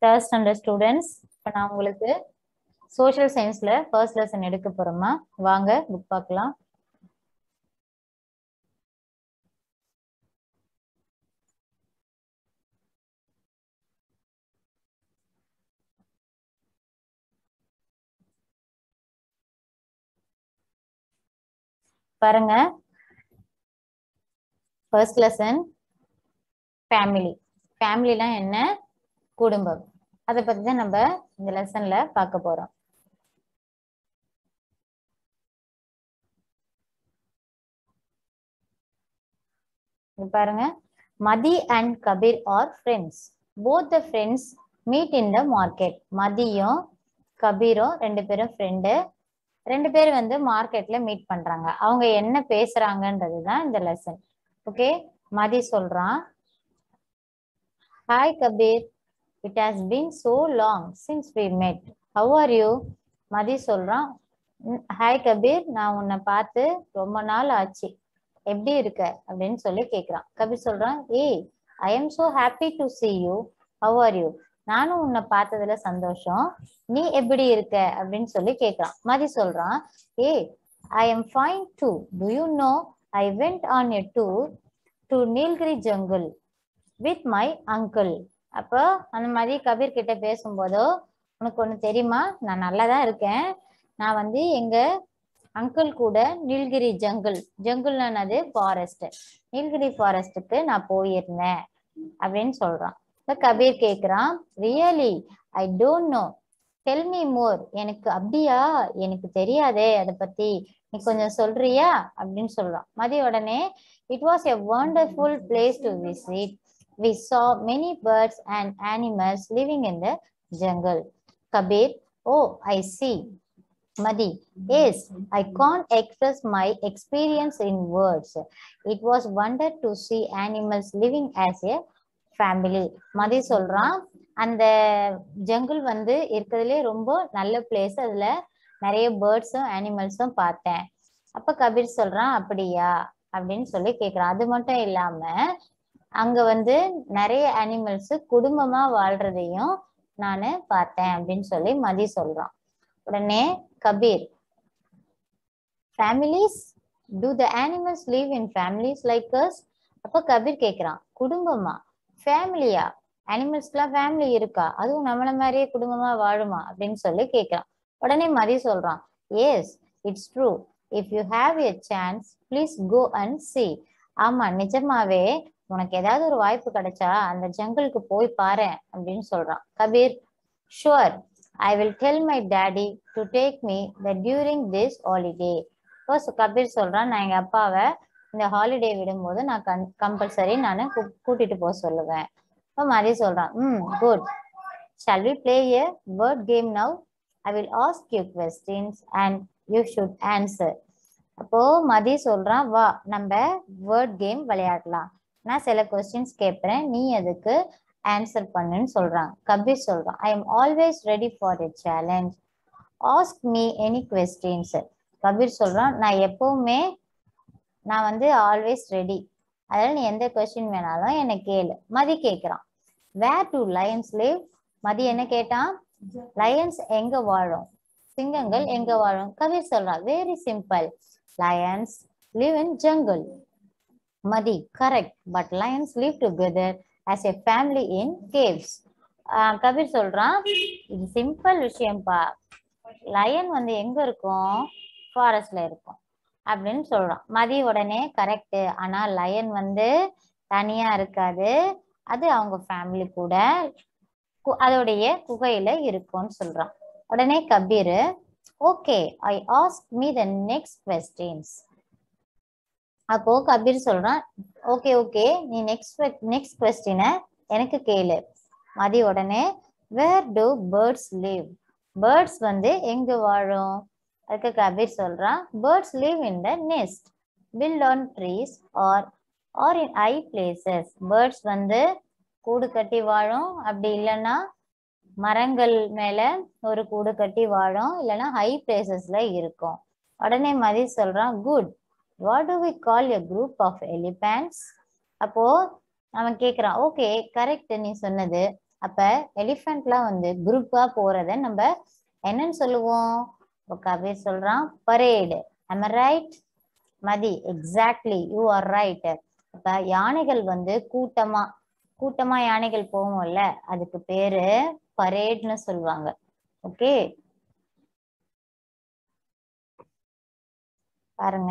Third standard students இப்போ நான் உங்களுக்கு சோஷியல் சயின்ஸ்ல ஃபர்ஸ்ட் லெசன் எடுக்க போறோமா வாங்க புக் பார்க்கலாம் பாருங்க ஃபர்ஸ்ட் லெசன் ஃபேமிலி ஃபேமிலினா என்ன குடும்பம் அதை பத்தி தான் நம்ம இந்த லெசன்ல பார்க்க போறோம் இங்க பாருங்க Mathi and Kabir are friends both the friends meet in the market மதியும் கபீரும் ரெண்டு பேரும் ஃப்ரெண்டு ரெண்டு பேர் வந்து மார்க்கெட்ல மீட் பண்றாங்க அவங்க என்ன பேசுறாங்கன்றது தான் இந்த லெசன் ஓகே மதி சொல்றான் hi Kabir it has been so long since we met how are you Mathi சொல்றான் ஹாய் கபீர் நான் உன்னை பார்த்து ரொம்ப நாள் ஆச்சு எப்படி இருக்க அப்படின்னு சொல்லி கேக்குறான் கபீர் சொல்றான் ஏய் I am so happy to see you how are you நானும் உன்னை பார்த்ததுல சந்தோஷம் நீ எப்படி இருக்க அப்படின்னு சொல்லி கேக்குறான் மதி சொல்றான் ஏய் I am fine too do you know I went on a tour to Nilgiri jungle with my uncle அப்போ அந்த மாதிரி கபீர் கிட்ட பேசும்போதோ உனக்கு ஒன்று தெரியுமா நான் நல்லா தான் இருக்கேன் நான் வந்து எங்க அங்கிள் கூட நீல்கிரி ஜங்கிள் ஜங்கிள்னது ஃபாரஸ்ட் நீல்கிரி ஃபாரஸ்ட்டுக்கு நான் போயிருந்தேன் அப்படின்னு சொல்றான் இப்ப கபீர் கேக்குறான் really I don't know tell me more எனக்கு அப்படியா எனக்கு தெரியாதே அதை பத்தி நீ கொஞ்சம் சொல்றியா அப்படின்னு சொல்றான் மதி உடனே it was a wonderful place to visit we saw many birds and animals living in the jungle. Kabir, oh, I see. Madi, yes, I can't express my experience in words. It was wonder to see animals living as a family. Mathi சொல்றான் அந்த jungle வந்து இருக்கிறதுலே ரொம்ப நல்ல place அதுல நிறைய பேர்ட்ஸும் அனிமல்ஸும் பார்த்தேன் அப்ப கபீர் சொல்றான் அப்படியா அப்படின்னு சொல்லி கேக்குறான் அது மட்டும் இல்லாம அங்க வந்து நிறைய அனிமல்ஸ் குடும்பமா வாழ்றதையும் நானு பார்த்தேன் அப்படின்னு சொல்லி மதி சொல்றான் உடனே Kabir families do the animals live in families like us அப்ப கபீர் கேக்குறான் குடும்பமா ஃபேமிலியா அனிமல்ஸ்க்குலாம் ஃபேமிலி இருக்கா அதுவும் நம்மள மாதிரியே குடும்பமா வாழுமா அப்படின்னு சொல்லி கேக்குறான் உடனே மதி சொல்றான் yes it's true if you have a chance please go and see ஆமா நிஜமாவே உனக்கு ஏதாவது ஒரு வாய்ப்பு கிடைச்சா அந்த ஜங்கிளுக்கு போய் பாரு அப்படின்னு சொல்றான் Kabir sure I will tell my daddy to take me the during this holiday first Kabir சொல்றான் நான் எங்க அப்பாவை இந்த ஹாலிடே விடும்போது நான் கன் கம்பல்சரி நான் கூட்டிட்டு போக சொல்லுவேன் இப்போ மதி சொல்றான் hmm good shall we play a word game now I will ask you questions and you should answer அப்போ மதி சொல்றான் வா நம்ம வேர்ட் கேம் விளையாடலாம் நான் சில கொஸ்டின்ஸ் கேட்பேன் நீ அதுக்கு ஆன்சர் பண்ணுன்னு சொல்றான் கபீர் சொல்றான் I am always ready for a challenge ask me any questions Kabir சொல்றான் நான் எப்பவுமே நான் வந்து ஆல்வேஸ் ரெடி அதனால நீ எந்த கொஸ்டின் வேணாலும் என்ன கேளு மதி கேட்கிறான் where do lions live Mathi என்ன கேட்டான் லயன்ஸ் எங்க வாழும் சிங்கங்கள் எங்க வாழும் கபீர் சொல்றான் very simple lions live in jungle Mathi correct but lions live together as a family in caves Kabir சொல்றான் இது சிம்பிள் விஷயம்ப்பா லயன் வந்து எங்க இருக்கும் ஃபாரஸ்ட்ல இருக்கும் அப்படின்னு சொல்றான் மதி உடனே கரெக்ட் ஆனா லயன் வந்து தனியா இருக்காது அது அவங்க ஃபேமிலி கூட அதோடைய குகையில இருக்கும்னு சொல்றான் உடனே Kabir okay I ask me the next questions அப்போ கபீர் சொல்றான் ஓகே ஓகே நீ நெக்ஸ்ட் நெக்ஸ்ட் கொஸ்டினை எனக்கு கேளு மதி உடனே where do birds live birds வந்து எங்க வாழும் அதுக்கு கபீர் சொல்றான் birds live in the nest built on trees or or in high places birds வந்து கூடு கட்டி வாழும் அப்படி இல்லைன்னா மரங்கள் மேல ஒரு கூடு கட்டி வாழும் இல்லைன்னா ஹை பிளேசஸ்ல இருக்கும் உடனே மதி சொல்றான் good what do we call a group of elephants அப்போ அவன் கேக்குறான் ஓகே கரெக்ட் நீ சொன்னது அப்ப எலிஃபென்ட்லாம் வந்து குரூப்பா போறத நம்ம என்னன்னு சொல்லுவோம் இப்போ கபீர் சொல்றான் parade am I right Mathi exactly you are right அப்ப யானைகள் வந்து கூட்டமா கூட்டமா யானைகள் போகும்ல அதுக்கு பேரு பரேட்னு சொல்லுவாங்க ஓகே பாருங்க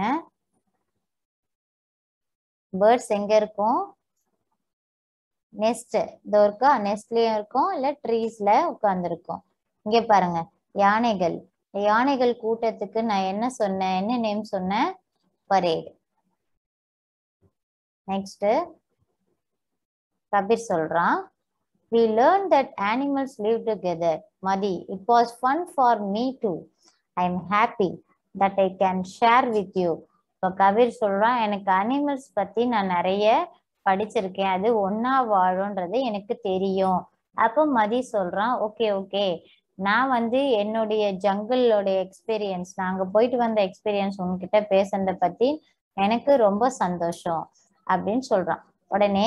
பேர்ட்ஸ் எங்க இருக்கும் நெஸ்ட் இதோ இருக்கா நெஸ்ட்லயும் இருக்கும் இல்ல ட்ரீஸ்ல உட்கார்ந்துருக்கும் இங்க பாருங்க யானைகள் யானைகள் கூட்டத்துக்கு நான் என்ன சொன்னேன் என்ன நேம் சொன்னேன் பரேட் நெக்ஸ்ட் கபீர் சொல்றான் we learned that animals live together Mathi it was fun for me too i am happy that i can share with you இப்போ கபீர் சொல்றான் எனக்கு அனிமல்ஸ் பத்தி நான் நிறைய படிச்சிருக்கேன் அது ஒன்னா வாழும்ன்றது எனக்கு தெரியும் அப்போ மதி சொல்றான் ஓகே ஓகே நான் வந்து என்னுடைய ஜங்கிளோடைய எக்ஸ்பீரியன்ஸ் நாங்க போயிட்டு வந்த எக்ஸ்பீரியன்ஸ் உங்ககிட்ட பேசுறத பத்தி எனக்கு ரொம்ப சந்தோஷம் அப்படின்னு சொல்றான் உடனே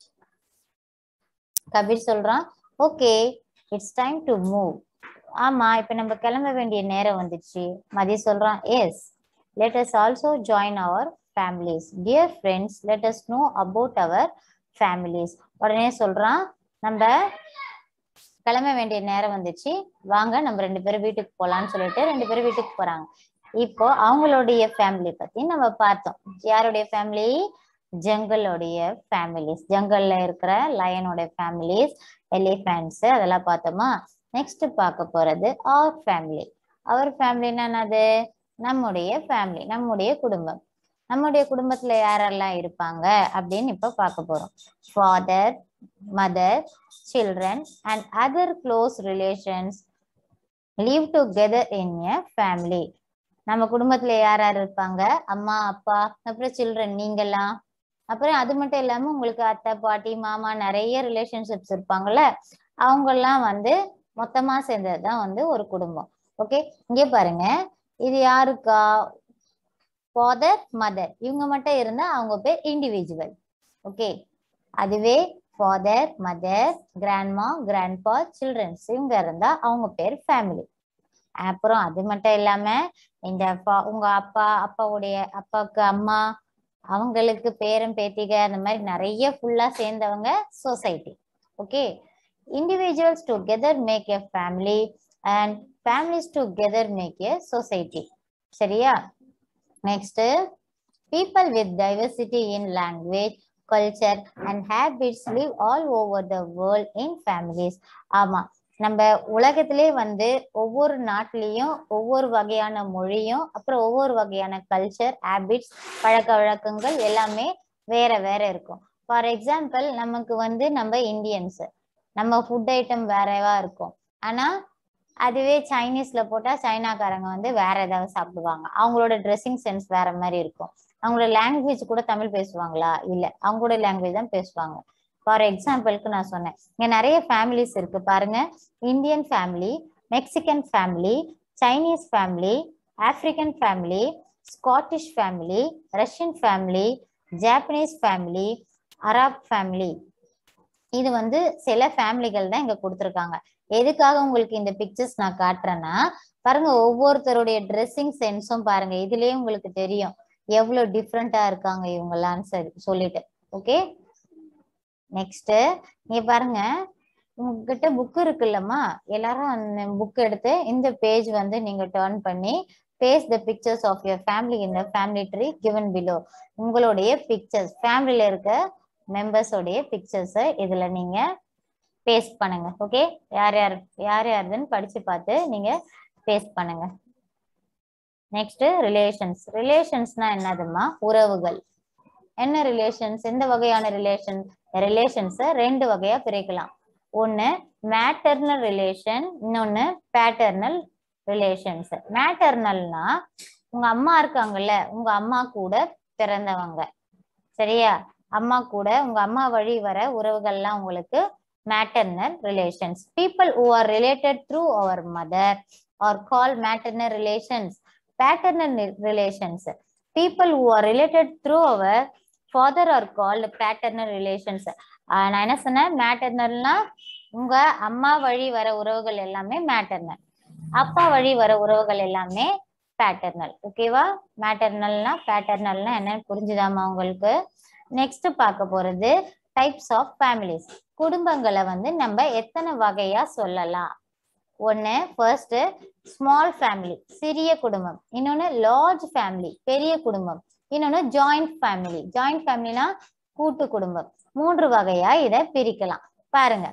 கபீர் சொல்றான் okay it's time to move ஆமா இப்ப நம்ம கிளம்ப வேண்டிய நேரம் வந்துச்சு மதி சொல்றான் yes let us also join our families dear friends let us know about our families உடனே சொல்றான் நம்ம கிளம்ப வேண்டிய நேரம் வந்துச்சு வாங்க நம்ம ரெண்டு பேரும் வீட்டுக்கு போலாம்னு சொல்லிட்டு ரெண்டு பேரும் வீட்டுக்கு போறாங்க இப்போ அவங்களுடைய ஃபேமிலி பத்தி நம்ம பார்த்தோம் யாருடைய ஃபேமிலி ஜங்கலோடைய ஃபேமிலிஸ் ஜங்கல்ல இருக்கிற லயனோட ஃபேமிலிஸ் எலிஃபென்ட்ஸ் அதெல்லாம் பார்த்தோமா நெக்ஸ்ட் பார்க்க போறது அவர் ஃபேமிலி அவர் ஃபேமிலின்னா என்னது நம்முடைய ஃபேமிலி நம்முடைய குடும்பம் நம்முடைய குடும்பத்துல யாரெல்லாம் இருப்பாங்க அப்படின்னு இப்ப பார்க்க போறோம் father mother children and other close relations live together in a family நம்ம குடும்பத்துல யார் யார் இருப்பாங்க அம்மா அப்பா அப்புறம் சில்ட்ரன் நீங்கெல்லாம் அப்புறம் அது மட்டும் இல்லாம உங்களுக்கு அத்தை பாட்டி மாமா நிறைய ரிலேஷன்ஷிப்ஸ் இருப்பாங்கல்ல அவங்க எல்லாம் வந்து மொத்தமா சேர்ந்ததுதான் வந்து ஒரு குடும்பம் ஓகே இங்க பாருங்க இது யாருக்கா ஃபாதர் மதர் இவங்க மட்டும் இருந்தா அவங்க பேர் இண்டிவிஜுவல் ஓகே அதுவே father mother grandma grandpa childrens இவங்க இருந்தா அவங்க பேர் ஃபேமிலி அப்புறம் அது மட்டும் இல்லாம இந்த fa- உங்க அப்பா அப்பாவுடைய அப்பாவுக்கு அம்மா அவங்களுக்கு பேரன் பேத்திக அந்த மாதிரி நிறைய ஃபுல்லா சேர்ந்தவங்க society okay individuals together make a family and families together make a society சரியா next people with diversity in language culture and habits live all over the world in families ஆமா நம்ம உலகத்திலே வந்து ஒவ்வொரு நாட்டிலையும் ஒவ்வொரு வகையான மொழியும் அப்புறம் ஒவ்வொரு வகையான கல்ச்சர் ஹேபிட்ஸ் பழக்க வழக்கங்கள் எல்லாமே வேற வேற இருக்கும் ஃபார் எக்ஸாம்பிள் நமக்கு வந்து நம்ம இந்தியன்ஸ் நம்ம ஃபுட் ஐட்டம் வேறவா இருக்கும் ஆனா அதுவே சைனீஸ்ல போட்டா சைனாக்காரங்க வந்து வேற ஏதாவது சாப்பிடுவாங்க அவங்களோட ட்ரெஸ்ஸிங் சென்ஸ் வேற மாதிரி இருக்கும் அவங்களோட லாங்குவேஜ் கூட தமிழ் பேசுவாங்களா இல்ல அவங்களோட லாங்குவேஜ் தான் பேசுவாங்க ஃபார் எக்ஸாம்பிளுக்கு நான் சொன்னேன் இங்க நிறைய ஃபேமிலிஸ் இருக்கு பாருங்க Indian family Mexican family Chinese family African family Scottish family Russian family Japanese family Arab family இது வந்து சில ஃபேமிலிகள் தான் இங்க கொடுத்துருக்காங்க எதுக்காக உங்களுக்கு இந்த பிக்சர்ஸ் நான் காட்டுறேன்னா பாருங்க ஒவ்வொருத்தருடைய ட்ரெஸ்ஸிங் சென்ஸும் பாருங்க இதுலயே உங்களுக்கு தெரியும் எவ்வளவு டிஃப்ரெண்டா இருக்காங்க இவங்கெல்லாம் சரி சொல்லிட்டு ஓகே நெக்ஸ்ட் நீங்க பாருங்க உங்ககிட்ட புக் இருக்குல்லம்மா எல்லாரும் அந்த புக் எடுத்து இந்த பேஜ் வந்து நீங்க டேர்ன் பண்ணி paste the pictures of your family இந்த ஃபேமிலி ட்ரீ கிவன் பிலோ உங்களுடைய பிக்சர்ஸ் ஃபேமிலியில இருக்க மெம்பர்ஸோடைய பிக்சர்ஸை இதுல நீங்க பேஸ்ட் பண்ணுங்க ஓகே யார் யார் யார் யாருதுன்னு படிச்சு பார்த்து நீங்க பேஸ்ட் பண்ணுங்க நெக்ஸ்ட் ரிலேஷன்ஸ் ரிலேஷன்ஸ்னா என்னதுமா உறவுகள் என்ன ரிலேஷன்ஸ் எந்த வகையான ரிலேஷன் ரிலேஷன்ஸை ரெண்டு வகையா பிரிக்கலாம் ஒன்னு மேட்டர்னல் ரிலேஷன் இன்னொன்னு பேட்டர்னல் ரிலேஷன்ஸ் மேட்டர்னல்னா உங்க அம்மா இருக்காங்கல்ல உங்க அம்மா கூட பிறந்தவங்க சரியா அம்மா கூட உங்க அம்மா வழி வர உறவுகள்லாம் உங்களுக்கு maternal relations people who are related through our mother are call maternal relations paternal relations people who are related through our father are called paternal relations நான் என்ன சொன்னேன் மேட்டர்னல்னா உங்க அம்மா வழி வர உறவுகள் எல்லாமே மேட்டர்னல் அப்பா வழி வர உறவுகள் எல்லாமே பேட்டர்னல் ஓகேவா மேட்டர்னல்னா பேட்டர்னல்னா என்னன்னு புரிஞ்சுதாமா உங்களுக்கு நெக்ஸ்ட் பார்க்க போறது டைப்ஸ் ஆஃப் ஃபேமிலிஸ் குடும்பங்களை வந்து நம்ம எத்தனை வகையா சொல்லலாம் ஒன்னு ஃபர்ஸ்ட் ஸ்மால் ஃபேமிலி சிறிய குடும்பம் இன்னொன்னு லார்ஜ் ஃபேமிலி பெரிய குடும்பம் இன்னொன்னு ஜாயிண்ட் ஃபேமிலி ஜாயிண்ட் ஃபேமிலினா கூட்டு குடும்பம் மூன்று வகையா இதை பிரிக்கலாம் பாருங்க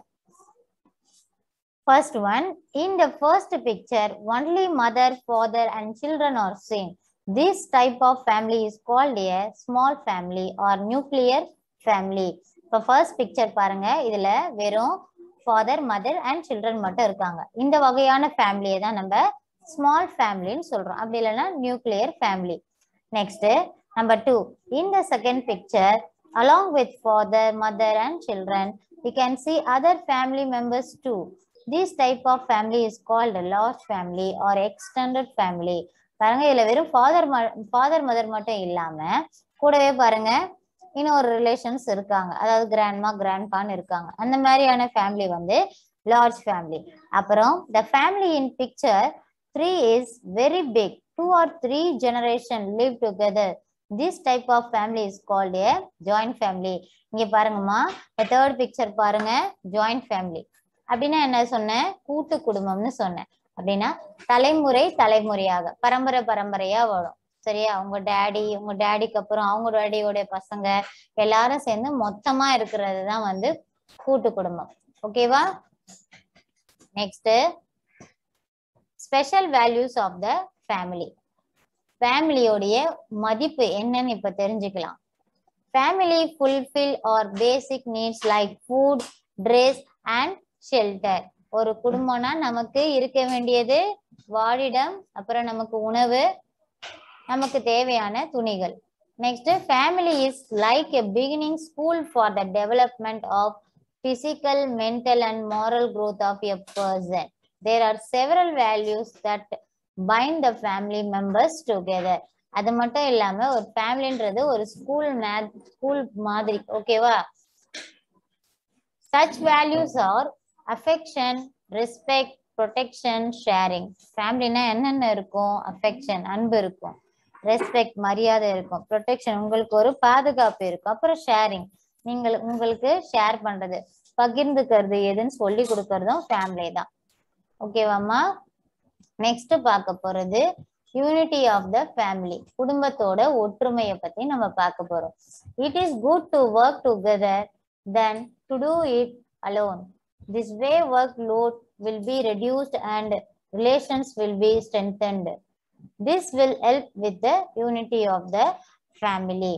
First one, in the first picture, only mother, father and children are seen. This type of family is called a small family or nuclear family. இப்போ ஃபர்ஸ்ட் பிக்சர் பாருங்க இதுல வெறும் ஃபாதர் மதர் அண்ட் சில்ட்ரன் மட்டும் இருக்காங்க இந்த வகையான ஃபேமிலியை தான் நம்ம ஸ்மால் ஃபேமிலின்னு சொல்றோம் அப்படி இல்லைன்னா nuclear family next number two இந்த second picture along with father mother and children we can see other family members too this type of family is called a large family or extended family பாருங்க இதுல வெறும் father father mother மட்டும் இல்லாம கூடவே பாருங்க இன்னொரு relations இருக்காங்க அதாவது கிராண்ட்மா கிராண்ட்பான்னு இருக்காங்க அந்த மாதிரியான ஃபேமிலி வந்து லார்ஜ் ஃபேமிலி அப்புறம் the family in picture three is very big two or three generation live together this type of family is called a joint family இங்க பாருங்கம்மா தேர்ட் பிக்சர் பாருங்க ஜாயிண்ட் ஃபேமிலி அப்படின்னா என்ன சொன்னேன் கூட்டு குடும்பம்னு சொன்னேன் அப்படின்னா தலைமுறை தலைமுறையாக பரம்பரை பரம்பரையா வரும் சரியா உங்க டேடி உங்க டேடிக்கு அப்புறம் அவங்க டேடியோட பசங்க எல்லாரும் சேர்ந்து மொத்தமா இருக்கிறது தான் வந்து கூட்டு குடும்பம் ஓகேவா next special values of the family ஃபேமிலியோடைய மதிப்பு என்னன்னு இப்ப தெரிஞ்சுக்கலாம் family fulfil our basic needs like food dress and shelter ஒரு குடும்பம்னா நமக்கு இருக்க வேண்டியது வாழிடம் அப்புறம் நமக்கு உணவு நமக்கு தேவையான துணிகள் next family is like a beginning school for the development of physical mental and moral growth of a person there are several values that bind the family members together அது மட்டும் இல்லாம ஒரு ஃபேமிலின்றது ஒரு ஸ்கூல் ஸ்கூல் மாதிரி ஓகேவா such values are affection respect protection sharing ஃபேமிலினா என்னென்ன இருக்கும் அஃபெக்ஷன் அன்பு இருக்கும் ரெஸ்பெக்ட் மரியாதை இருக்கும் ப்ரொடெக்ஷன் உங்களுக்கு ஒரு பாதுகாப்பு இருக்கும் அப்புறம் ஷேரிங் நீங்கள் உங்களுக்கு ஷேர் பண்றது பகிர்ந்துக்கிறது எதுன்னு சொல்லி கொடுக்கறதும் ஃபேமிலி தான் ஓகேவாம்மா நெக்ஸ்ட் பார்க்க போறது யூனிட்டி ஆஃப் த ஃபேமிலி குடும்பத்தோட ஒற்றுமையை பத்தி நம்ம பார்க்க போறோம் it is good to work together then to do it alone this way work load will be reduced and relations will be strengthened this will help with the unity of the family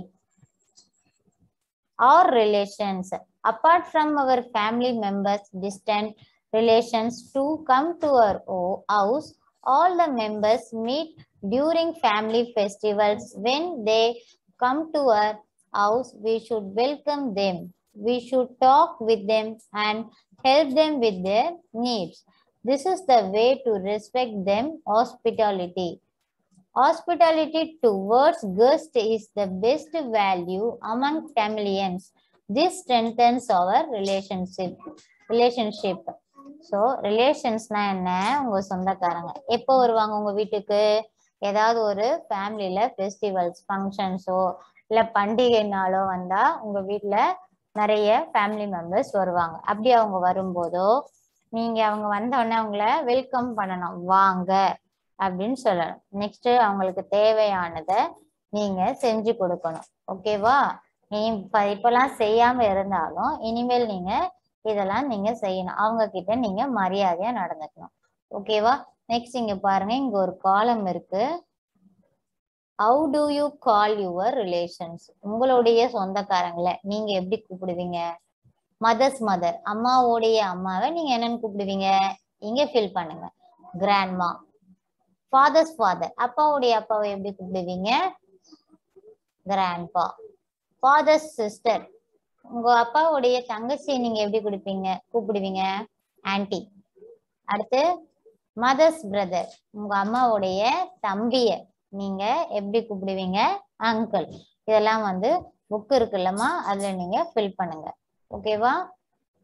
our relations apart from our family members distant relations to come to our o- house all the members meet during family festivals when they come to our house we should welcome them we should talk with them and help them with their needs this is the way to respect them hospitality Hospitality towards guests is the best value among Tamilians. This strengthens our relationship. Relationship. So ரிலேஷன்ஸ்னா என்ன உங்க சொந்தக்காரங்க எப்போ வருவாங்க உங்க வீட்டுக்கு ஏதாவது ஒரு ஃபேமிலியில ஃபெஸ்டிவல்ஸ் ஃபங்க்ஷன்ஸோ இல்ல பண்டிகை நாளோ வந்தா உங்க வீட்ல நிறைய ஃபேமிலி மெம்பர்ஸ் வருவாங்க அப்படி அவங்க வரும்போதோ நீங்க அவங்க வந்த உடனே அவங்கள வெல்கம் பண்ணணும் வாங்க அப்படின்னு சொல்லணும் நெக்ஸ்ட் அவங்களுக்கு தேவையானதை நீங்க செஞ்சு கொடுக்கணும் ஓகேவா நீ இப்ப இப்பெல்லாம் செய்யாம இருந்தாலும் இனிமேல் நீங்க இதெல்லாம் நீங்க செய்யணும் அவங்க கிட்ட நீங்க மரியாதையா நடந்துக்கணும் ஓகேவா நெக்ஸ்ட் இங்க பாருங்க இங்க ஒரு காலம் இருக்கு how do you call your relations உங்களுடைய சொந்தக்காரங்களை நீங்க எப்படி கூப்பிடுவீங்க மதர்ஸ் மதர் அம்மாவோடைய அம்மாவை நீங்க என்னன்னு கூப்பிடுவீங்க இங்க ஃபில் பண்ணுங்க கிராண்ட்மா ஃபாதர்ஸ் ஃபாதர் அப்பாவுடைய அப்பாவை எப்படி கூப்பிடுவீங்க கிராண்ட்பா ஃபாதர்ஸ் சிஸ்டர் உங்க அப்பாவுடைய தங்கச்சியை நீங்க எப்படி கொடுப்பீங்க கூப்பிடுவீங்க ஆன்டி அடுத்து மதர்ஸ் பிரதர் உங்க அம்மாவுடைய தம்பிய நீங்க எப்படி கூப்பிடுவீங்க அங்கிள் இதெல்லாம் வந்து புக் இருக்குல்லம்மா அதுல நீங்க ஃபில் பண்ணுங்க ஓகேவா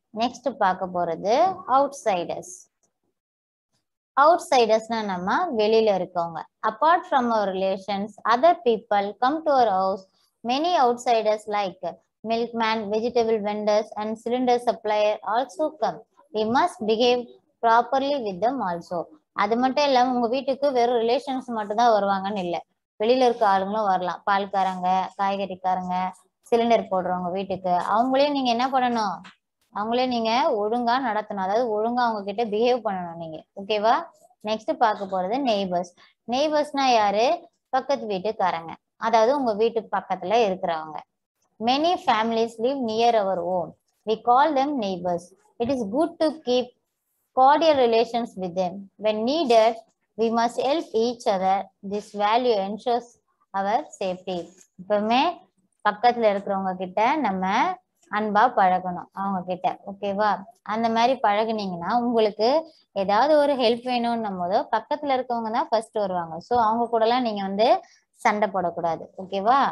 நெக்ஸ்ட் பார்க்க போறது அவுட் சைடர்ஸ் அவுட் சைடர்ஸ்னா நம்ம வெளியில இருக்கவங்க apart from our relations other people come to our house many outsiders like milkman vegetable vendors and cylinder supplier also come we must behave properly with them also அது மட்டும் இல்லாம உங்க வீட்டுக்கு வெறும் relations மட்டும் தான் வருவாங்கன்னு இல்லை வெளியில இருக்க ஆளுங்களும் வரலாம் பால்காரங்க காய்கறிக்காரங்க சிலிண்டர் போடுறவங்க வீட்டுக்கு அவங்களையும் நீங்க என்ன பண்ணணும் அவங்களே நீங்க ஒழுங்கா நடத்தணும் அதாவது ஒழுங்கா அவங்க கிட்ட பிஹேவ் பண்ணணும் நீங்க ஓகேவா நெக்ஸ்ட் பார்க்க போறது நெய்பர்ஸ் நெய்பர்ஸ்னா யாரு பக்கத்து வீட்டுக்காரங்க அதாவது உங்க வீட்டுக்கு பக்கத்துல இருக்கிறவங்க many families live near our own we call them neighbours it is good to keep cordial relations with them when needed we must help each other this value ensures our safety எப்பவுமே பக்கத்துல இருக்கிறவங்க கிட்ட நம்ம அன்பா பழகணும் அவங்க கிட்ட ஓகேவா அந்த மாதிரி பழகுனீங்கன்னா உங்களுக்கு ஏதாவது ஒரு ஹெல்ப் வேணும்னும் போதோ பக்கத்துல இருக்கவங்க தான் ஃபர்ஸ்ட் வருவாங்க ஸோ அவங்க கூட எல்லாம் நீங்க வந்து சண்டை போடக்கூடாது ஓகேவா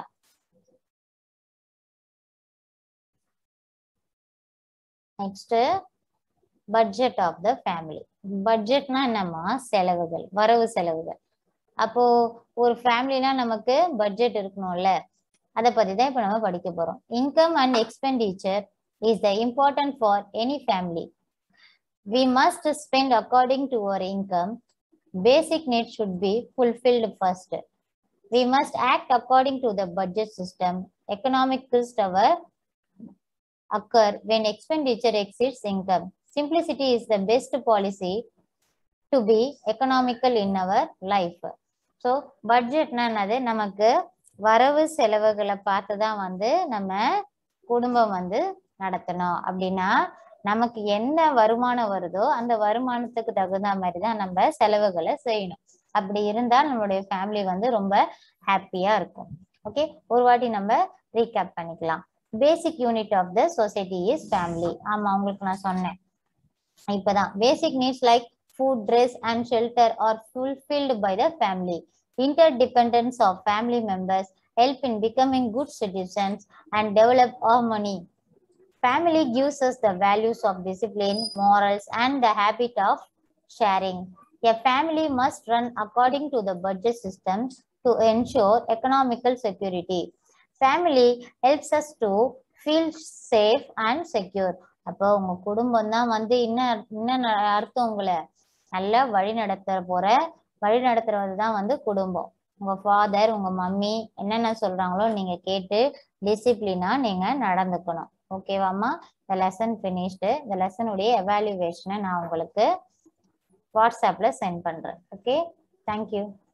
next budget of the family பட்ஜெட்னா என்னம்மா செலவுகள் வரவு செலவுகள் அப்போ ஒரு ஃபேமிலினா நமக்கு பட்ஜெட் இருக்கணும்ல அதை பத்தி தான் இப்போ நம்ம படிக்க போறோம் income and expenditure is the important for any family we must spend according to our income basic need should be fulfilled first we must act according to the budget system economic crisis our occur when expenditure exceeds income. Simplicity is the best policy to be economical in our life. So பட்ஜெட்னா என்னது நமக்கு வரவு செலவுகளை பார்த்து தான் வந்து நம்ம குடும்பம் வந்து நடத்தணும் அப்படின்னா நமக்கு என்ன வருமானம் வருதோ அந்த வருமானத்துக்கு தகுந்த மாதிரி தான் நம்ம செலவுகளை செய்யணும் அப்படி இருந்தால் நம்மளுடைய ஃபேமிலி வந்து ரொம்ப ஹாப்பியா இருக்கும் ஓகே ஒரு வாட்டி நம்ம ரீகேப் பண்ணிக்கலாம் basic unit of the society is family ஆமா உங்களுக்கு நான் சொன்னேன் இப்பதான் basic needs like food dress and shelter are fulfilled by the family interdependence of family members help in becoming good citizens and develop harmony family gives us the values of discipline morals and the habit of sharing a family must run according to the budget system to ensure economical security family helps us to feel safe and secure அப்போ உங்க குடும்பம் தான் வந்து இன்னும் இன்னும் அர்த்தம் உங்களை நல்லா வழி நடத்த போற வழி நடத்துறது தான் வந்து குடும்பம் உங்க ஃபாதர் உங்க மம்மி என்னென்ன சொல்றாங்களோ நீங்க கேட்டு டிசிப்ளினா நீங்க நடந்துக்கணும் ஓகேவாம்மா இந்த லெசன் ஃபினிஷ்டு இந்த லெசனுடைய எவாலுவேஷனை நான் உங்களுக்கு வாட்ஸ்அப்ல சென்ட் பண்றேன் ஓகே தேங்க்யூ